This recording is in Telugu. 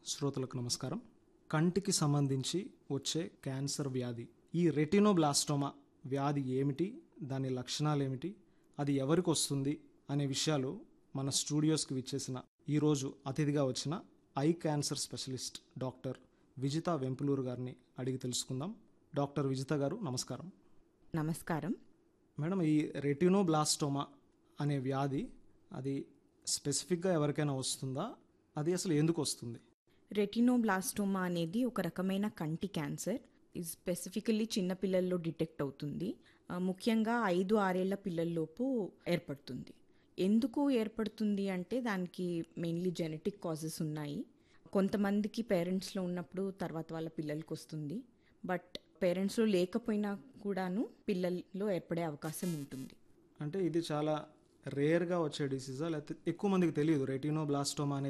శ్రోతలకు నమస్కారం కంటికి సంబంధించి వచ్చే క్యాన్సర్ వ్యాధి ఈ రెటినోబ్లాస్టోమా వ్యాధి ఏమిటి దాని లక్షణాలు ఏమిటి అది ఎవరికి వస్తుంది అనే విషయాలు మన స్టూడియోస్కి విచ్చేసిన ఈరోజు అతిథిగా వచ్చిన eye cancer specialist doctor Vijitha Vempuluru గారిని అడిగి తెలుసుకుందాం డాక్టర్ విజిత గారు నమస్కారం నమస్కారం మేడం ఈ రెటినోబ్లాస్టోమా అనే వ్యాధి అది స్పెసిఫిక్గా ఎవరికైనా వస్తుందా అది అసలు ఎందుకు వస్తుంది రెటినోబ్లాస్టోమా అనేది ఒక రకమైన కంటి క్యాన్సర్ ఇది స్పెసిఫికల్లీ చిన్న పిల్లల్లో డిటెక్ట్ అవుతుంది ఆ, ముఖ్యంగా ఐదు ఆరేళ్ల పిల్లల్లోపు ఏర్పడుతుంది ఎందుకు ఏర్పడుతుంది అంటే దానికి మెయిన్లీ జెనెటిక్ కాజెస్ ఉన్నాయి కొంతమందికి పేరెంట్స్లో ఉన్నప్పుడు తర్వాత వాళ్ళ పిల్లలకి వస్తుంది బట్ పేరెంట్స్లో లేకపోయినా కూడాను పిల్లల్లో ఏర్పడే అవకాశం ఉంటుంది అంటే ఇది చాలా రేర్గా వచ్చే డిసీజా లేకపోతే ఎక్కువ మందికి తెలియదు రెటినోబ్లాస్టోమా అనే